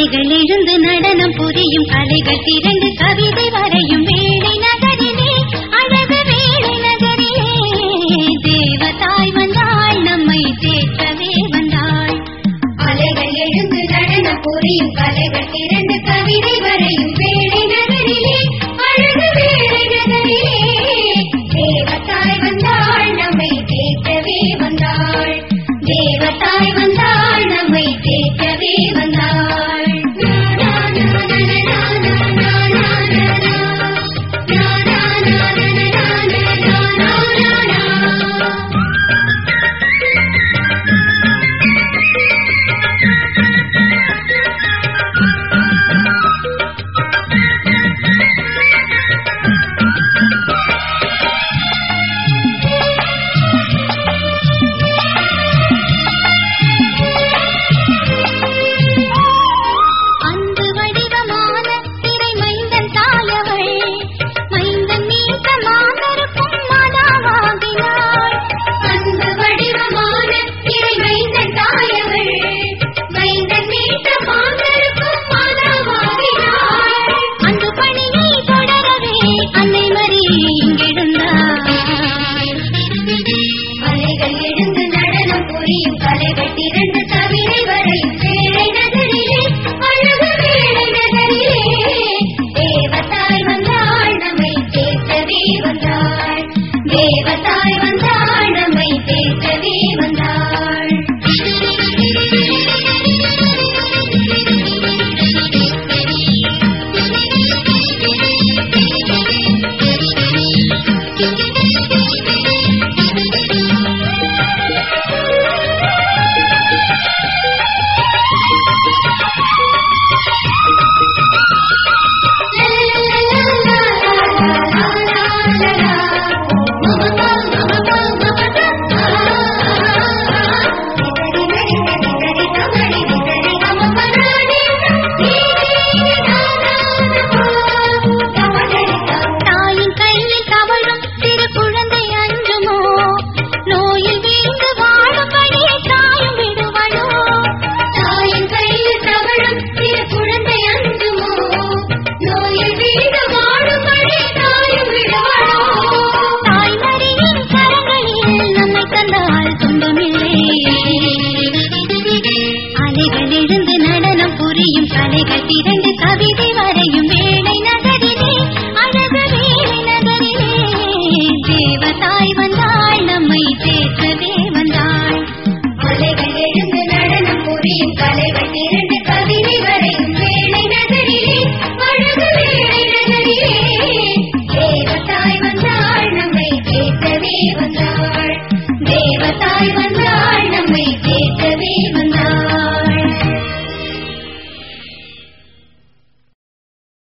அலைகள் எழுந்து நடனம் புரியும் கலைகள் திரண்டு கவிதை வரையும் வேளை நகரிலே அழகு வேளை நகரிலே தேவதாய் வந்தாள் நம்மை தேற்றவே வந்தாள் அலைகள் எழுந்து நடனம் புரியும் கலைகள் திரண்டு கவிதை வரையும் வேளை நகரிலே அழகு வேளை நகரிலே தேவதாய் வந்தாள் நம்மை தேற்றவே வந்தாள் தேவதாய் வந்தாள் நம்மை தேற்றவே வந்தாள் நா, நா, நா, நா, நா, நா, நா, நா, நா, நா. நா, நா, நா, நா, நா, நா, நா, நா, நா, நா. அன்பு வடிவமான திரை மைந்தன் தாயவள் மைந்தன் மீட்ட மாந்தருக்கும் மாதாவாகினாள் அன்பு வடிவமான திரை மைந்தன் தாயவள் மைந்தன் மீட்ட மாந்தருக்கும் மாதாவாகினாள் அன்பு பணியை தொடரவே அன்னை மரி இங்கெழுந்தாள் அலைகள் எழுந்து நடனம் புரியும் கலைகள் திரண்டு கவிதை வரையும் வேளை நகரிலே அழகு வேளை நகரிலே தேவதாய் வந்தாள் நம்மை தேற்றவே வந்தாள் தேவதாய் வந்தாள் நம்மை தேற்றவே வந்தாள் தாயின் கையில் தவழும் சிறு குழந்தை அஞ்சுமோ நோயில் வீழ்ந்து வாழும்படியே தாயும் விடுவளோ தாயின் கையில் தவழும் சிறு குழந்தை அஞ்சுமோ நோயில் வீடு வாழும்படி தாயும் விடுவாளோ தாய் மரியின் கரங்களில் நம்மை தந்தால் துன்பமில்லை